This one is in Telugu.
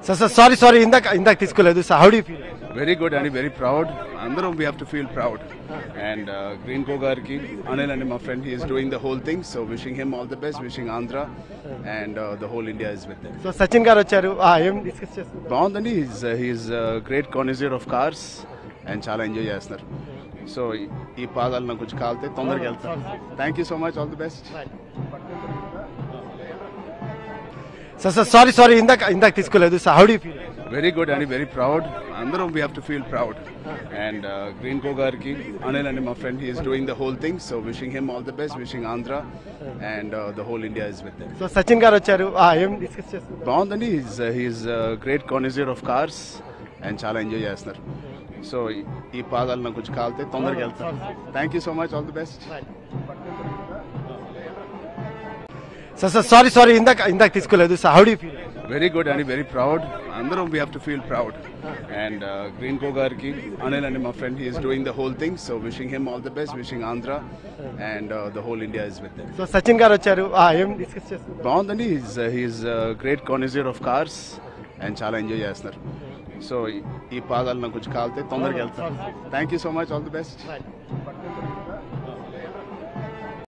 సార్ సార్ సారీ సారీ ఇందాక ఇందాక తీసుకోలేదు sir how do feel very good అండి వెరీ ప్రౌడ్ అందరం we have to feel proud and Greenko గారికి అనిల్ అండి మా friend he's doing the whole thing so wishing him all the best wishing Andhra and the whole India is with so Sachin గారు వచ్చారు ఆ, ఏం డిస్కస్ చేస్తారు బాగుందండి he's he's great connoisseur of cars and చాలా ఎంజాయ్ చేస్తున్నారు సో ఈ పాదాలు నాకు కొంచెం కాలితే తొందరగా వెళ్తాను thank you so much all the best sir sir sorry sorry ఇందాక ఇందాక తీసుకోలేదు sir how do feel very good అండి వెరీ ప్రౌడ్ అందరం we have to feel proud and Greenko గారికి అనిల్ అండి మా friend he's doing the whole thing so wishing him all the best wishing Andhra and the whole India is with so Sachin గారు వచ్చారు ఆ, ఏం డిస్కస్ చేస్తారు బాగుందండి he's he's great connoisseur of cars and చాలా ఎంజాయ్ చేస్తున్నారు సో ఈ పాదాలు నాకు కొంచెం కాలితే తొందరగా వెళ్తాను thank you so much all the best sir sir sorry sorry ఇందాక ఇందాక తీసుకోలేదు sir how do feel very good అండి వెరీ ప్రౌడ్ అందరం we have to feel proud and Greenko గారికి అనిల్ అండి మా friend he's doing the whole thing so wishing him all the best wishing Andhra and the whole India is with so Sachin గారు వచ్చారు ఆ, ఏం డిస్కస్ చేస్తారు బాగుందండి he's he's great connoisseur of cars and చాలా ఎంజాయ్ చేస్తున్నారు సో ఈ పాదాలు నాకు కొంచెం కాలితే తొందరగా వెళ్తాను thank you so much all the best